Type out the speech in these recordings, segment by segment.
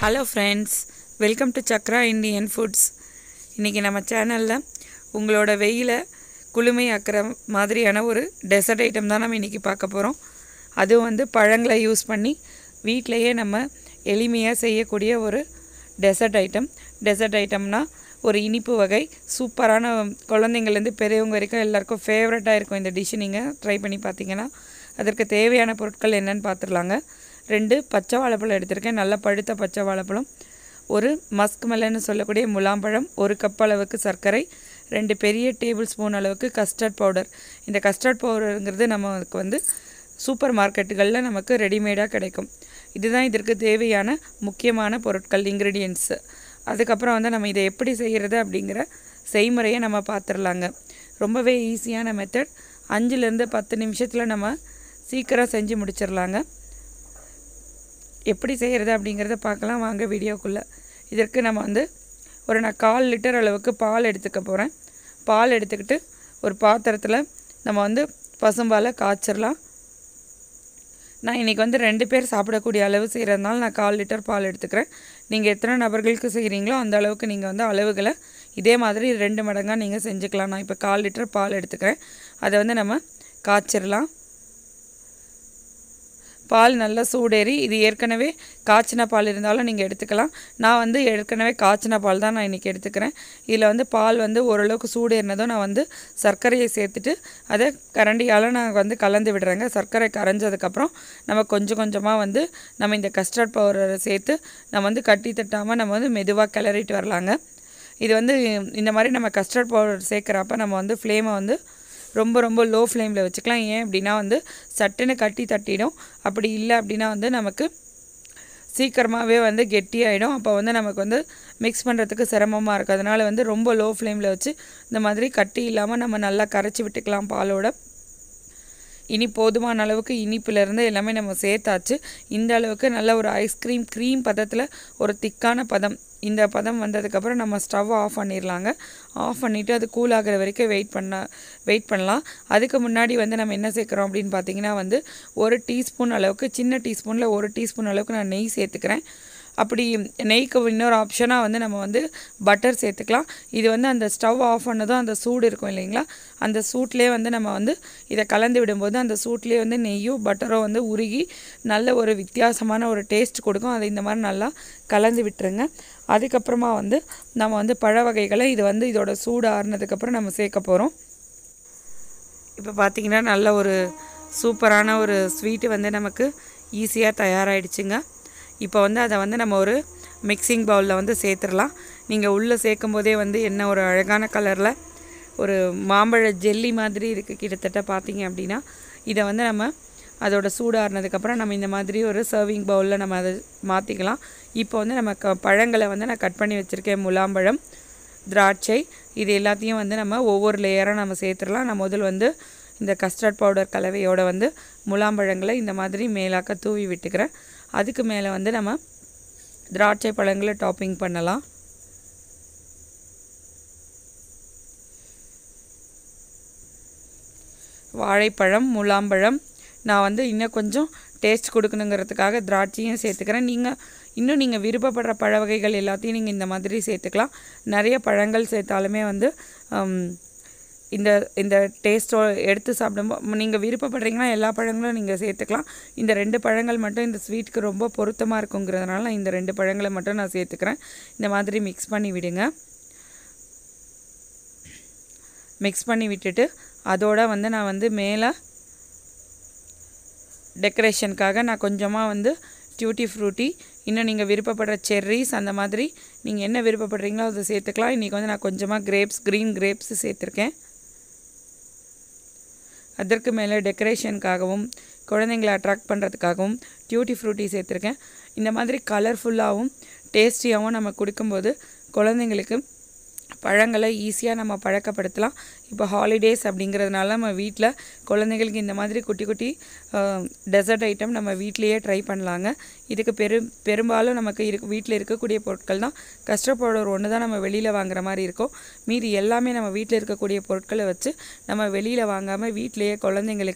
hello friends welcome to Chakra Indian foods இன்றைக்கி நம்ம சேனலில் உங்களோட வெயிலை குளுமையாக்குற மாதிரியான ஒரு டெசர்ட் ஐட்டம் தான் நம்ம இன்றைக்கி பார்க்க போகிறோம் அதுவும் வந்து பழங்களை யூஸ் பண்ணி வீட்டிலையே நம்ம எளிமையாக செய்யக்கூடிய ஒரு டெசர்ட் ஐட்டம் டெசர்ட் ஐட்டம்னா ஒரு இனிப்பு வகை சூப்பரான குழந்தைங்கள்லேருந்து பெரியவங்க வரைக்கும் எல்லாருக்கும் ஃபேவரட்டாக இருக்கும் இந்த டிஷ்ஷு நீங்கள் ட்ரை பண்ணி பார்த்தீங்கன்னா அதற்கு தேவையான பொருட்கள் என்னன்னு பார்த்துடலாங்க ரெண்டு பச்சை வாழைப்பழம் எடுத்திருக்கேன் நல்ல பழுத்த பச்சை வாழைப்பழம் ஒரு மஸ்க் மெலன்னு சொல்லக்கூடிய முலாம்பழம் ஒரு கப் அளவுக்கு சர்க்கரை ரெண்டு பெரிய டேபிள் ஸ்பூன் அளவுக்கு கஸ்டர்ட் பவுடர் இந்த கஸ்டர்ட் பவுடருங்கிறது நமக்கு வந்து சூப்பர் மார்க்கெட்டுகளில் நமக்கு ரெடிமேடாக கிடைக்கும் இதுதான் இதற்கு தேவையான முக்கியமான பொருட்கள் இன்க்ரீடியன்ட்ஸு அதுக்கப்புறம் வந்து நம்ம இதை எப்படி செய்கிறது அப்படிங்கிற செய்முறையை நம்ம பார்த்துடலாங்க ரொம்பவே ஈஸியான மெத்தட் அஞ்சுலேருந்து பத்து நிமிஷத்தில் நம்ம சீக்கிரம் செஞ்சு முடிச்சிடலாங்க எப்படி செய்கிறது அப்படிங்கிறத பார்க்கலாம் வாங்க வீடியோக்குள்ளே இதற்கு நம்ம வந்து ஒரு நான் கால் லிட்டர் அளவுக்கு பால் எடுத்துக்க போகிறேன் பால் எடுத்துக்கிட்டு ஒரு பாத்திரத்தில் நம்ம வந்து பசும்பாலை காய்ச்சிடலாம் நான் இன்றைக்கி வந்து ரெண்டு பேர் சாப்பிடக்கூடிய அளவு செய்கிறதுனால நான் கால் லிட்டர் பால் எடுத்துக்கிறேன் நீங்கள் எத்தனை நபர்களுக்கு செய்கிறீங்களோ அந்த அளவுக்கு நீங்கள் வந்து அளவுகளை இதே மாதிரி ரெண்டு மடங்காக நீங்கள் செஞ்சுக்கலாம் நான் இப்போ கால் லிட்டர் பால் எடுத்துக்கிறேன் அதை வந்து நம்ம காய்ச்சிடலாம் பால் நல்லா சூடேறி இது ஏற்கனவே காய்ச்சின பால் இருந்தாலும் நீங்கள் எடுத்துக்கலாம் நான் வந்து ஏற்கனவே காய்ச்சின பால் தான் நான் இன்றைக்கி எடுத்துக்கிறேன் இதில் வந்து பால் வந்து ஓரளவுக்கு சூடேறினதும் நான் வந்து சர்க்கரையை சேர்த்துட்டு அதை கரண்டியால் நான் வந்து கலந்து விடுறேங்க சர்க்கரை கரைஞ்சதுக்கப்புறம் நம்ம கொஞ்சம் கொஞ்சமாக வந்து நம்ம இந்த கஸ்டர்ட் பவுடரை சேர்த்து நம்ம வந்து கட்டி தட்டாமல் நம்ம வந்து மெதுவாக கிளறிட்டு வரலாங்க இது வந்து இந்த மாதிரி நம்ம கஸ்டர்ட் பவுடர் சேர்க்குறப்ப நம்ம வந்து ஃப்ளேமை வந்து ரொம்ப ரொம்ப லோ ஃப்ளேமில் வச்சுக்கலாம் ஏன் அப்படின்னா வந்து சட்டுன்னு கட்டி தட்டிடும் அப்படி இல்லை அப்படின்னா வந்து நமக்கு சீக்கிரமாகவே வந்து கெட்டியாயிடும் அப்போ வந்து நமக்கு வந்து மிக்ஸ் பண்ணுறதுக்கு சிரமமாக இருக்கும் அதனால் வந்து ரொம்ப லோ ஃப்ளேமில் வச்சு இந்த மாதிரி கட்டி இல்லாமல் நம்ம நல்லா கரைச்சி விட்டுக்கலாம் பாலோட இனி போதுமான அளவுக்கு இனிப்புலேருந்து எல்லாமே நம்ம சேர்த்தாச்சு இந்த அளவுக்கு நல்ல ஒரு ஐஸ்கிரீம் க்ரீம் பதத்தில் ஒரு திக்கான பதம் இந்த பதம் வந்ததுக்கப்புறம் நம்ம ஸ்டவ் ஆஃப் பண்ணிடலாங்க ஆஃப் பண்ணிவிட்டு அது கூல் ஆகிற வரைக்கும் வெயிட் பண்ண வெயிட் பண்ணலாம் அதுக்கு முன்னாடி வந்து நம்ம என்ன சேர்க்குறோம் அப்படின்னு பார்த்தீங்கன்னா வந்து ஒரு டீஸ்பூன் அளவுக்கு சின்ன டீஸ்பூனில் ஒரு டீஸ்பூன் அளவுக்கு நான் நெய் சேர்த்துக்கிறேன் அப்படி நெய்க்கு இன்னொரு ஆப்ஷனாக வந்து நம்ம வந்து பட்டர் சேர்த்துக்கலாம் இது வந்து அந்த ஸ்டவ் ஆஃப் பண்ணதும் அந்த சூடு இருக்கும் இல்லைங்களா அந்த சூட்லேயே வந்து நம்ம வந்து இதை கலந்து விடும்போது அந்த சூட்லேயே வந்து நெய்யும் பட்டரும் வந்து உருகி நல்ல ஒரு வித்தியாசமான ஒரு டேஸ்ட் கொடுக்கும் அதை இந்த மாதிரி நல்லா கலந்து விட்டுருங்க அதுக்கப்புறமா வந்து நம்ம வந்து பழ வகைகளை இது வந்து இதோட சூடு ஆறுனதுக்கப்புறம் நம்ம சேர்க்க போகிறோம் இப்போ பார்த்திங்கன்னா நல்ல ஒரு சூப்பரான ஒரு ஸ்வீட்டு வந்து நமக்கு ஈஸியாக தயாராகிடுச்சுங்க இப்போ வந்து அதை வந்து நம்ம ஒரு மிக்சிங் பவுலில் வந்து சேர்த்துடலாம் நீங்கள் உள்ளே சேர்க்கும் போதே வந்து என்ன ஒரு அழகான கலரில் ஒரு மாம்பழ ஜெல்லி மாதிரி இருக்குது கிட்டத்தட்ட பார்த்தீங்க அப்படின்னா இதை வந்து நம்ம அதோட சூடாறினதுக்கப்புறம் நம்ம இந்த மாதிரி ஒரு சர்விங் பவுலில் நம்ம அதை மாற்றிக்கலாம் இப்போ வந்து நம்ம க பழங்களை வந்து நான் கட் பண்ணி வச்சுருக்கேன் முலாம்பழம் திராட்சை இது எல்லாத்தையும் வந்து நம்ம ஒவ்வொரு லேயராக நம்ம சேர்த்துடலாம் நான் முதல் வந்து இந்த கஸ்டர்ட் பவுடர் கலவையோட வந்து முலாம்பழங்களை இந்த மாதிரி மேலாக்க தூவி விட்டுக்கிறேன் அதுக்கு மேலே வந்து நம்ம திராட்சை பழங்களை டாப்பிங் பண்ணலாம் வாழைப்பழம் முலாம்பழம் நான் வந்து இன்னும் கொஞ்சம் டேஸ்ட் கொடுக்கணுங்கிறதுக்காக திராட்சையும் சேர்த்துக்கிறேன் நீங்கள் இன்னும் நீங்கள் விருப்பப்படுற பழ வகைகள் எல்லாத்தையும் நீங்கள் இந்த மாதிரி சேர்த்துக்கலாம் நிறைய பழங்கள் சேர்த்தாலுமே வந்து இந்த இந்த டேஸ்ட்டோ எடுத்து சாப்பிடும்போது நீங்கள் விருப்பப்படுறீங்கன்னா எல்லா பழங்களும் நீங்கள் சேர்த்துக்கலாம் இந்த ரெண்டு பழங்கள் மட்டும் இந்த ஸ்வீட்டுக்கு ரொம்ப பொருத்தமாக இருக்குங்கிறதுனால நான் இந்த ரெண்டு பழங்களை மட்டும் நான் சேர்த்துக்கிறேன் இந்த மாதிரி மிக்ஸ் பண்ணி விடுங்க மிக்ஸ் பண்ணி விட்டுட்டு அதோட வந்து நான் வந்து மேலே டெக்கரேஷனுக்காக நான் கொஞ்சமாக வந்து டியூட்டி ஃப்ரூட்டி இன்னும் நீங்கள் விருப்பப்படுற செர்ரிஸ் அந்த மாதிரி நீங்கள் என்ன விருப்பப்படுறீங்களோ அதை சேர்த்துக்கலாம் இன்றைக்கி வந்து நான் கொஞ்சமாக கிரேப்ஸ் க்ரீன் கிரேப்ஸ் சேர்த்துருக்கேன் அதற்கு மேலே டெக்கரேஷனுக்காகவும் குழந்தைங்களை அட்ராக்ட் பண்ணுறதுக்காகவும் டியூட்டி ஃப்ரூட்டி சேர்த்துருக்கேன் இந்த மாதிரி கலர்ஃபுல்லாகவும் டேஸ்டியாகவும் நம்ம கொடுக்கும்போது குழந்தைங்களுக்கு பழங்களை ஈஸியாக நம்ம பழக்கப்படுத்தலாம் இப்போ ஹாலிடேஸ் அப்படிங்கிறதுனால நம்ம வீட்டில் குழந்தைங்களுக்கு இந்த மாதிரி குட்டி குட்டி டெசர்ட் ஐட்டம் நம்ம வீட்லேயே ட்ரை பண்ணலாங்க இதுக்கு பெரும் பெரும்பாலும் நமக்கு இருக்கு வீட்டில் இருக்கக்கூடிய பொருட்கள் தான் கஸ்டர்ட் பவுடர் ஒன்று தான் நம்ம வெளியில் வாங்குற மாதிரி இருக்கும் மீதி எல்லாமே நம்ம வீட்டில் இருக்கக்கூடிய பொருட்களை வச்சு நம்ம வெளியில் வாங்காமல் வீட்டிலேயே குழந்தைங்களுக்கு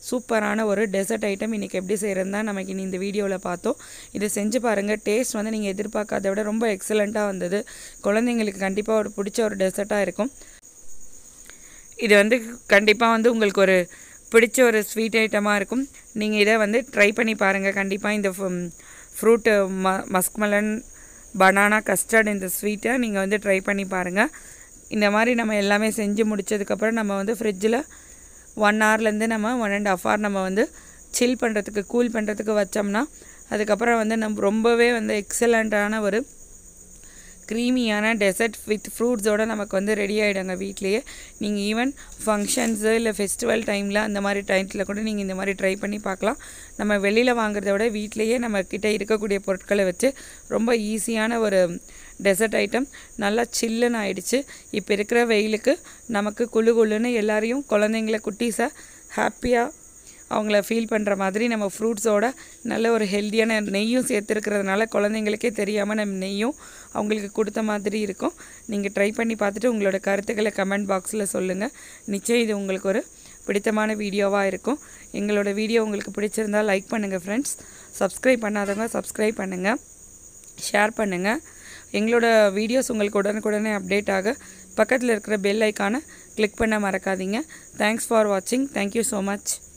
சூப்பரான ஒரு டெசர்ட் ஐட்டம் இன்றைக்கி எப்படி செய்கிறதுன்னு தான் நமக்கு இனி இந்த வீடியோவில் பார்த்தோம் இதை செஞ்சு பாருங்கள் டேஸ்ட் வந்து நீங்கள் எதிர்பார்க்காத விட ரொம்ப எக்ஸலண்ட்டாக வந்தது குழந்தைங்களுக்கு கண்டிப்பாக ஒரு பிடிச்ச ஒரு டெசர்ட்டாக இருக்கும் இது வந்து கண்டிப்பாக வந்து உங்களுக்கு ஒரு பிடிச்ச ஒரு ஸ்வீட் ஐட்டமாக இருக்கும் நீங்கள் இதை வந்து ட்ரை பண்ணி பாருங்கள் கண்டிப்பாக இந்த ஃப்ரூட்டு ம மஸ்க்மலன் பனானா கஸ்டர்ட் இந்த ஸ்வீட்டை நீங்கள் வந்து ட்ரை பண்ணி பாருங்கள் இந்த மாதிரி நம்ம எல்லாமே செஞ்சு முடிச்சதுக்கப்புறம் நம்ம வந்து ஃப்ரிட்ஜில் ஒன் ஹவர்லேருந்து நம்ம ஒன் அண்ட் ஹாஃப் ஹவர் நம்ம வந்து சில் பண்ணுறதுக்கு கூல் பண்ணுறதுக்கு வச்சோம்னா அதுக்கப்புறம் வந்து நம்ம ரொம்பவே வந்து எக்ஸலண்ட்டான ஒரு க்ரீமியான டெசர்ட் வித் ஃப்ரூட்ஸோடு நமக்கு வந்து ரெடி ஆகிடுங்க வீட்லேயே நீங்கள் ஈவன் ஃபங்க்ஷன்ஸு இல்லை ஃபெஸ்டிவல் டைமில் அந்த மாதிரி டைத்தில் கூட நீங்கள் இந்த மாதிரி ட்ரை பண்ணி பார்க்கலாம் நம்ம வெளியில் வாங்குறத விட வீட்லேயே நம்ம கிட்ட இருக்கக்கூடிய பொருட்களை வச்சு ரொம்ப ஈஸியான ஒரு டெசர்ட் ஐட்டம் நல்லா சில்லுன்னு ஆயிடுச்சு இப்போ இருக்கிற வெயிலுக்கு நமக்கு குளு குளுன்னு எல்லாரையும் குழந்தைங்கள குட்டீஸை ஹாப்பியாக அவங்கள ஃபீல் பண்ணுற மாதிரி நம்ம ஃப்ரூட்ஸோட நல்ல ஒரு ஹெல்த்தியான நெய்யும் சேர்த்துருக்கிறதுனால குழந்தைங்களுக்கே தெரியாமல் நம்ம நெய்யும் அவங்களுக்கு கொடுத்த மாதிரி இருக்கும் நீங்கள் ட்ரை பண்ணி பார்த்துட்டு உங்களோட கருத்துக்களை கமெண்ட் பாக்ஸில் சொல்லுங்கள் நிச்சயம் இது உங்களுக்கு ஒரு பிடித்தமான வீடியோவாக இருக்கும் எங்களோட வீடியோ உங்களுக்கு பிடிச்சிருந்தால் லைக் பண்ணுங்கள் ஃப்ரெண்ட்ஸ் சப்ஸ்கிரைப் பண்ணாதவங்க சப்ஸ்கிரைப் பண்ணுங்கள் ஷேர் பண்ணுங்கள் எங்களோட வீடியோஸ் உங்களுக்கு உடனுக்குடனே அப்டேட் ஆக பக்கத்தில் இருக்கிற பெல் ஐக்கானை கிளிக் பண்ண மறக்காதீங்க தேங்க்ஸ் ஃபார் வாட்சிங் தேங்க்யூ ஸோ மச்